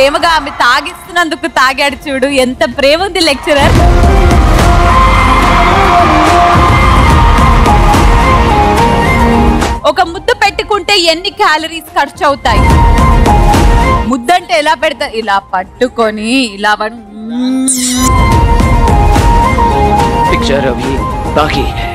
ప్రేమగా ఆమె తాగిస్తున్నందుకు తాగాడు చూడు ఎంత ప్రేమ ఉంది లెక్చరర్ ఒక ముద్దు పెట్టుకుంటే ఎన్ని క్యాలరీస్ ఖర్చు అవుతాయి ముద్దంటే ఎలా పెడతారు ఇలా పట్టుకొని ఇలా పడు- पिक्चर अभी बाकी है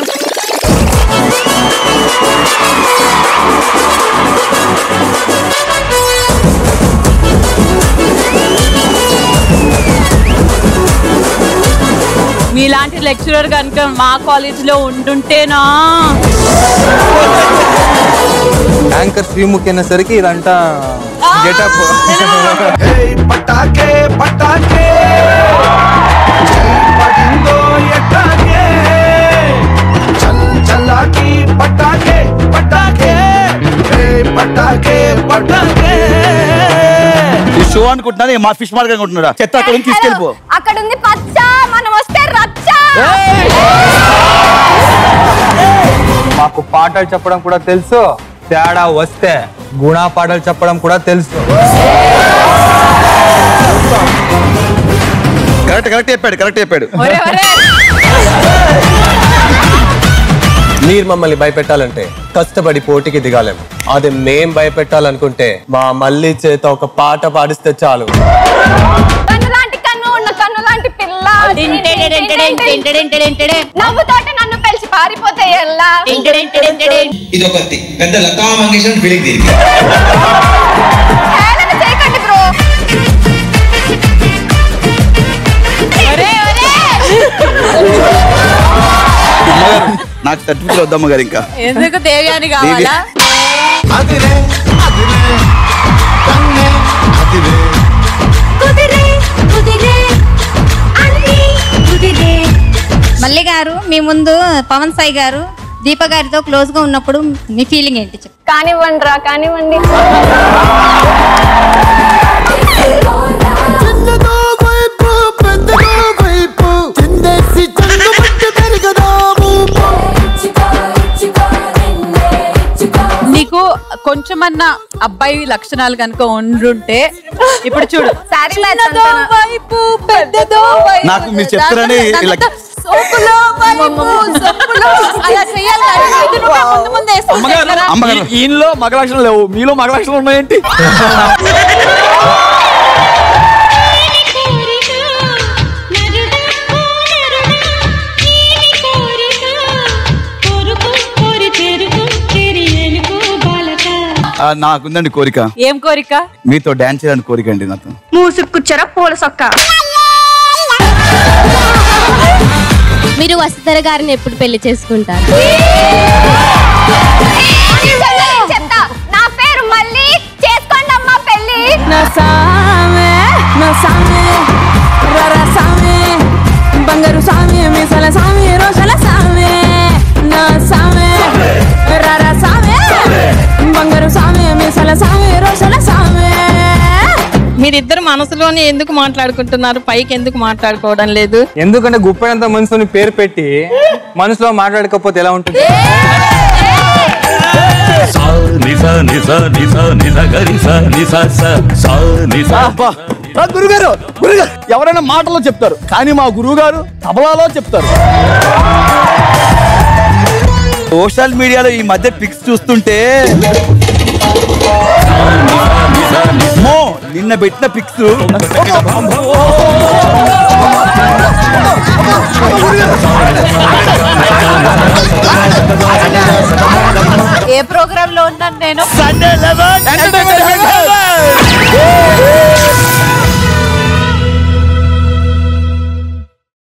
మీలాంటి లెక్చరర్ కనుక మా కాలేజ్ లో ఉండుంటేనా యాంకర్ శ్రీముఖి అనేసరికి ఇదంతా గెటప్ పటాకే పటాకే పడిందో ఎట్టాకే చల్ చల్లాకి పటాకే పటాకే హే పటాకే పటాకే ఈ షో అనుకుంటున్నా మా ఫిష్ మార్కెట్ అనుకుంటున్నాడా చెత్త అక్కడ నుంచి తీసుకెళ్ళిపో అక్కడ ఉంది పచ్చ మనం వస్తే రచ్చ మాకు పాటలు చెప్పడం కూడా తెలుసు తేడా వస్తే గుణా పాటలు చెప్పడం కూడా తెలుసు కరెక్ట్ కరెక్ట్ చెప్పాడు కరెక్ట్ చెప్పాడు ఒరే, ఒరే. మీరు మమ్మల్ని భయపెట్టాలంటే కష్టపడి పోటీకి దిగాలేము అదే మేం భయపెట్టాలనుకుంటే మా మళ్ళీ చేత ఒక పాట పాడిస్తే చాలు కన్ను లాంటి కన్ను ఉన్న కన్ను లాంటి పిల్ల నవ్వుతోటి నన్ను పిలిచి పారిపోతే ఎలా ఇది ఒక పెద్ద లతా మంగేశ్వర్ ఫీలింగ్ దీనికి హేళన చేయకండి బ్రో ఒరే, ఒరే. అమ్మగారు నాకు సర్టిఫికెట్ వద్దమ్మ గారు ఇంకా ఎందుకు దేవ్యాని కావాలా అదిరే అదిరే కన్నే అదిరే మల్లి గారు మీ ముందు పవన్ సాయి గారు దీప గారితో క్లోజ్ గా ఉన్నప్పుడు మీ ఫీలింగ్ ఏంటి చెప్పు కానివ్వండి రా కానివ్వండి చిన్నదో వైపు పెద్దదో వైపు చిందేసి చందు పట్టు పెరగదా ఊపు నీకు కొంచెమన్నా అబ్బాయి లక్షణాలు కనుక ఉండుంటే ఇప్పుడు చూడు శారీ మ్యాచ్ చిన్నదో అంటానా? వైపు పెద్దదో వైపు నాకు మీరు చెప్తారని ఇలా- దాంతో సోపులో వైపు సోపులో అలా చేయాలి కానీ ఇది నువ్వు ముందు ముందు వేసుకుంటే ఎలారా? అమ్మగారు ఈయనలో మగ లక్షణాలు లేవు మీలో మగ లక్షణాలు ఉన్నాయేంటి ఆ, నాకుందండి కోరిక ఏం కోరిక మీతో డాన్స్ చేయాలని కోరిక అండి నాతో మూసుకుచ్చారా పూల సొక్క మీరు వసుధర గారిని ఎప్పుడు పెళ్లి చేసుకుంటారు చెప్తా నా పేరు మళ్ళీ చేసుకోండి అమ్మా పెళ్ళి నా సామే నా సామే రర సామే బంగారు సామే మీసల సామే రోషల సామే నా సామే రర సామే బంగారు సామే మీసల సామే రోషల సామే మీరిద్దరు మనసులోనే ఎందుకు మాట్లాడుకుంటున్నారు పైకి ఎందుకు మాట్లాడుకోవడం లేదు ఎందుకంటే గుప్పెడంత మనసుని పేరు పెట్టి మనసులో మాట్లాడకపోతే ఎలా ఉంటుంది అబ్బా, ఆ గురుగారు గురుగారు ఎవరైనా మాటలో చెప్తారు కానీ మా గురువు గారు తబలాలో చెప్తారు సోషల్ మీడియాలో ఈ మధ్య పిక్స్ చూస్తుంటే అమ్మో, నిన్న పెట్టిన పిక్స్ ఏ ప్రోగ్రామ్ లో ఉన్నాను నేను సండే లెవెన్ ఎంటర్టైన్మెంట్